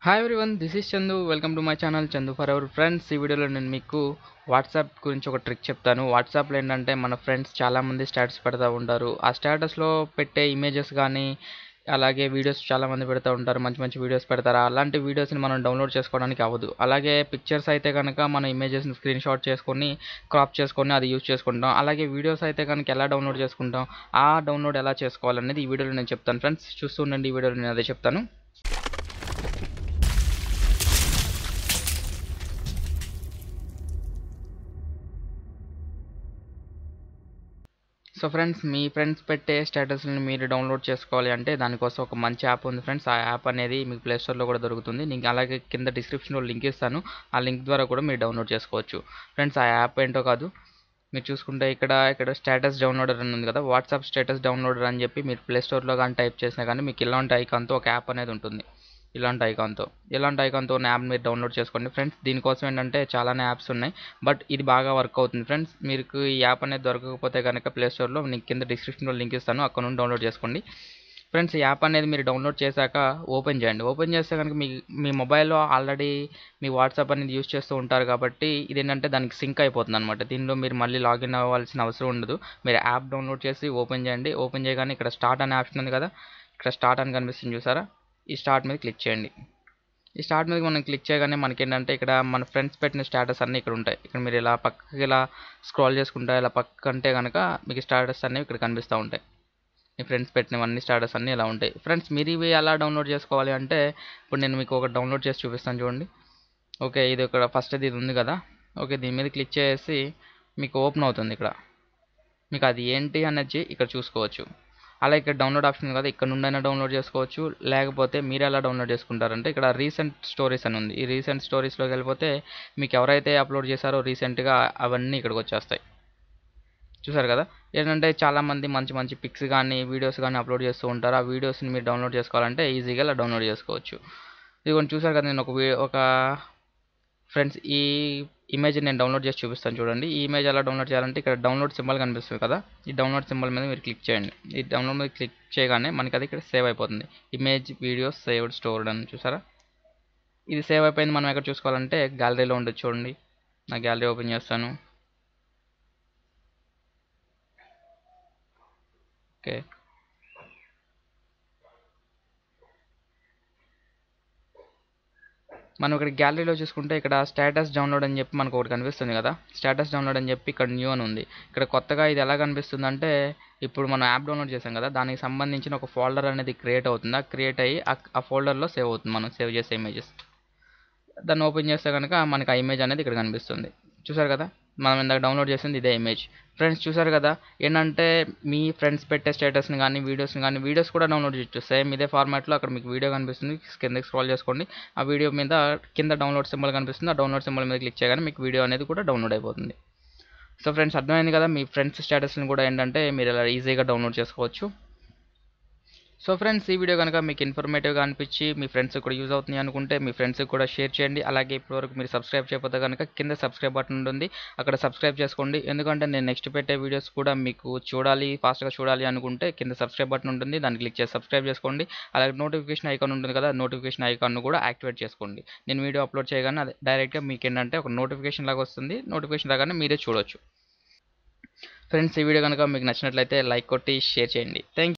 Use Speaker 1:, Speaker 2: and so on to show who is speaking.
Speaker 1: hi everyone this is Chandu welcome to my channel Chandu for our friends ఈ వీడియోలో నేను మీకు వాట్సాప్ గురించి ఒక ట్రిక్ చెప్తాను వాట్సాప్లో ఏంటంటే మన ఫ్రెండ్స్ చాలామంది స్టేటస్ పెడతా ఉంటారు ఆ స్టేటస్లో పెట్టే ఇమేజెస్ కానీ అలాగే వీడియోస్ చాలామంది పెడతా ఉంటారు మంచి మంచి వీడియోస్ పెడతారు అలాంటి వీడియోస్ని మనం డౌన్లోడ్ చేసుకోవడానికి అవ్వదు అలాగే పిక్చర్స్ అయితే కనుక మనం ఇమేజెస్ని స్క్రీన్ షాట్ చేసుకొని క్రాప్ చేసుకొని అది యూజ్ చేసుకుంటాం అలాగే వీడియోస్ అయితే కనుక ఎలా డౌన్లోడ్ చేసుకుంటాం ఆ డౌన్లోడ్ ఎలా చేసుకోవాలనేది ఈ వీడియోలో నేను చెప్తాను ఫ్రెండ్స్ చూస్తూ ఉండండి ఈ వీడియోలో నేను అదే చెప్తాను సో ఫ్రెండ్స్ మీ ఫ్రెండ్స్ పెట్టే స్టేటస్ని మీరు డౌన్లోడ్ చేసుకోవాలి అంటే దానికోసం ఒక మంచి యాప్ ఉంది ఫ్రెండ్స్ ఆ యాప్ అనేది మీకు ప్లే స్టోర్లో కూడా దొరుకుతుంది నేను అలాగే కింద డిస్క్రిప్షన్లో లింక్ ఇస్తాను ఆ లింక్ ద్వారా కూడా మీరు డౌన్లోడ్ చేసుకోవచ్చు ఫ్రెండ్స్ ఆ యాప్ ఏంటో కాదు మీరు చూసుకుంటే ఇక్కడ ఇక్కడ స్టేటస్ డౌన్లోడర్ అని ఉంది కదా వాట్సాప్ స్టేటస్ డౌన్లోడర్ అని చెప్పి మీరు ప్లే స్టోర్లో కానీ టైప్ చేసినా కానీ మీకు ఇలాంటి ఐకాన్తో ఒక యాప్ అనేది ఉంటుంది ఇలాంటి ఐకాన్తో ఇలాంటి ఐకాన్తో ఉన్న యాప్ మీరు డౌన్లోడ్ చేసుకోండి ఫ్రెండ్స్ దీనికోసం ఏంటంటే చాలానే యాప్స్ ఉన్నాయి బట్ ఇది బాగా వర్క్ అవుతుంది ఫ్రెండ్స్ మీకు ఈ యాప్ అనేది దొరకకపోతే కనుక ప్లే స్టోర్లో నేను కింద డిస్క్రిప్షన్లో లింక్ ఇస్తాను అక్కడ నుండి డౌన్లోడ్ చేసుకోండి ఫ్రెండ్స్ ఈ యాప్ అనేది మీరు డౌన్లోడ్ చేశాక ఓపెన్ చేయండి ఓపెన్ చేస్తే కనుక మీ మీ మొబైల్లో ఆల్రెడీ మీ వాట్సాప్ అనేది యూస్ చేస్తూ ఉంటారు కాబట్టి ఇది ఏంటంటే దానికి సింక్ అయిపోతుంది అనమాట దీనిలో మీరు మళ్ళీ లాగిన్ అవ్వాల్సిన అవసరం ఉండదు మీరు యాప్ డౌన్లోడ్ చేసి ఓపెన్ చేయండి ఓపెన్ చేయగానే ఇక్కడ స్టార్ట్ అనే ఆప్షన్ ఉంది కదా ఇక్కడ స్టార్ట్ అని కనిపిస్తుంది చూసారా ఈ స్టార్ట్ మీద క్లిక్ చేయండి ఈ స్టార్ట్ మీద మనం క్లిక్ చేయగానే మనకి ఏంటంటే ఇక్కడ మన ఫ్రెండ్స్ పెట్టిన స్టేటస్ అన్నీ ఇక్కడ ఉంటాయి ఇక్కడ మీరు ఇలా పక్కకి ఇలా స్క్రాల్ చేసుకుంటా ఇలా పక్క అంటే కనుక మీకు స్టేటస్ అనేవి ఇక్కడ కనిపిస్తూ ఉంటాయి మీ ఫ్రెండ్స్ పెట్టినవన్నీ స్టేటస్ అన్నీ ఇలా ఉంటాయి ఫ్రెండ్స్ మీరు ఇవి ఎలా డౌన్లోడ్ చేసుకోవాలి అంటే ఇప్పుడు నేను మీకు ఒక డౌన్లోడ్ చేసి చూపిస్తాను చూడండి ఓకే ఇది ఇక్కడ ఫస్ట్ ఇది ఉంది కదా ఓకే దీని మీద క్లిక్ చేసి మీకు ఓపెన్ అవుతుంది ఇక్కడ మీకు అది ఏంటి అనేది ఇక్కడ చూసుకోవచ్చు అలా ఇక్కడ డౌన్లోడ్ ఆప్షన్ ఉంది కదా ఇక్కడ నుండైనా డౌన్లోడ్ చేసుకోవచ్చు లేకపోతే మీరు ఎలా డౌన్లోడ్ చేసుకుంటారంటే ఇక్కడ రీసెంట్ స్టోరీస్ అని ఉంది ఈ రీసెంట్ స్టోరీస్లోకి వెళ్ళిపోతే మీకు ఎవరైతే అప్లోడ్ చేశారో రీసెంట్గా అవన్నీ ఇక్కడికి వచ్చేస్తాయి చూసారు కదా ఏంటంటే చాలామంది మంచి మంచి పిక్స్ కానీ వీడియోస్ కానీ అప్లోడ్ చేస్తూ ఉంటారు ఆ వీడియోస్ని మీరు డౌన్లోడ్ చేసుకోవాలంటే ఈజీగా ఇలా డౌన్లోడ్ చేసుకోవచ్చు ఇదిగోండి చూసారు కదా నేను ఒక ఒక ఫ్రెండ్స్ ఈ ఇమేజ్ నేను డౌన్లోడ్ చేసి చూపిస్తాను చూడండి ఈ ఇమేజ్ ఎలా డౌన్లోడ్ చేయాలంటే ఇక్కడ డౌన్లోడ్ సింబల్ కనిపిస్తుంది కదా ఈ డౌన్లోడ్ సింబల్ మీద మీరు క్లిక్ చేయండి ఈ డౌన్లోడ్ మీద క్లిక్ చేయగానే మనకి అది ఇక్కడ సేవ్ అయిపోతుంది ఇమేజ్ వీడియోస్ సేవ్డ్ స్టోర్డ్ అని చూసారా ఇది సేవ్ అయిపోయింది మనం ఎక్కడ చూసుకోవాలంటే గ్యాలరీలో ఉండొచ్చు చూడండి నా గ్యాలరీ ఓపెన్ చేస్తాను ఓకే మనం ఇక్కడ గ్యాలరీలో చూసుకుంటే ఇక్కడ స్టేటస్ డౌన్లోడ్ అని చెప్పి మనకు ఒకటి కనిపిస్తుంది కదా స్టేటస్ డౌన్లోడ్ అని చెప్పి ఇక్కడ న్యూ అని ఉంది ఇక్కడ కొత్తగా ఇది ఎలా కనిపిస్తుంది అంటే ఇప్పుడు మనం యాప్ డౌన్లోడ్ చేసాం కదా దానికి సంబంధించిన ఒక ఫోల్డర్ అనేది క్రియేట్ అవుతుంది ఆ క్రియేట్ అయ్యి ఆ ఫోల్డర్లో సేవ్ అవుతుంది మనం సేవ్ చేసే ఇమేజెస్ దాన్ని ఓపెన్ చేస్తే కనుక మనకి ఆ ఇమేజ్ అనేది ఇక్కడ కనిపిస్తుంది చూసారు కదా మనం ఇందాక డౌన్లోడ్ చేసింది ఇదే ఇమేజ్ ఫ్రెండ్స్ చూసారు కదా ఏంటంటే మీ ఫ్రెండ్స్ పెట్టే స్టేటస్ని కానీ వీడియోస్ని కానీ వీడియోస్ కూడా డౌన్లోడ్ చేయొచ్చు సేమ్ ఇదే ఫార్మాట్లో అక్కడ మీకు వీడియో కనిపిస్తుంది కిందకి స్క్రాల్ చేసుకోండి ఆ వీడియో మీద కింద డౌన్లోడ్ సింబల్ కనిపిస్తుంది ఆ డౌన్లోడ్ సింబల్ మీద క్లిక్ చేయగానే మీకు వీడియో అనేది కూడా డౌన్లోడ్ అయిపోతుంది సో ఫ్రెండ్స్ అర్థమైంది కదా మీ ఫ్రెండ్స్ స్టేటస్ని కూడా ఏంటంటే మీరు ఇలా ఈజీగా డౌన్లోడ్ చేసుకోవచ్చు సో ఫ్రెండ్స్ ఈ వీడియో కనుక మీకు ఇన్ఫర్మేటివ్గా అనిపించి మీ ఫ్రెండ్స్కి కూడా యూజ్ అవుతుంది అనుకుంటే మీ ఫ్రెండ్స్కి కూడా షేర్ చేయండి అలాగే ఇప్పటివరకు మీరు సబ్స్క్రైబ్ చేయకపోతే కనుక కింద సబ్స్క్రైబ్ బటన్ ఉంటుంది అక్కడ సబ్స్క్రైబ్ చేసుకోండి ఎందుకంటే నేను నెక్స్ట్ పెట్టే వీడియోస్ కూడా మీకు చూడాలి ఫాస్ట్గా చూడాలి అనుకుంటే కింద సబ్స్క్రైబ్ బటన్ ఉంటుంది దాన్ని క్లిక్ చేసి సబ్స్క్రైబ్ చేసుకోండి అలాగే నోటిఫికేషన్ ఐకాన్ ఉంటుంది కదా నోటిఫికేషన్ ఐకాన్ను కూడా యాక్టివేట్ చేసుకోండి నేను వీడియో అప్లోడ్ చేయగానే అది డైరెక్ట్గా మీకు ఏంటంటే ఒక నోటిఫికేషన్ లాగా వస్తుంది నోటిఫికేషన్ లాగానే మీరే చూడొచ్చు ఫ్రెండ్స్ ఈ వీడియో కనుక మీకు నచ్చినట్లయితే లైక్ కొట్టి షేర్ చేయండి థ్యాంక్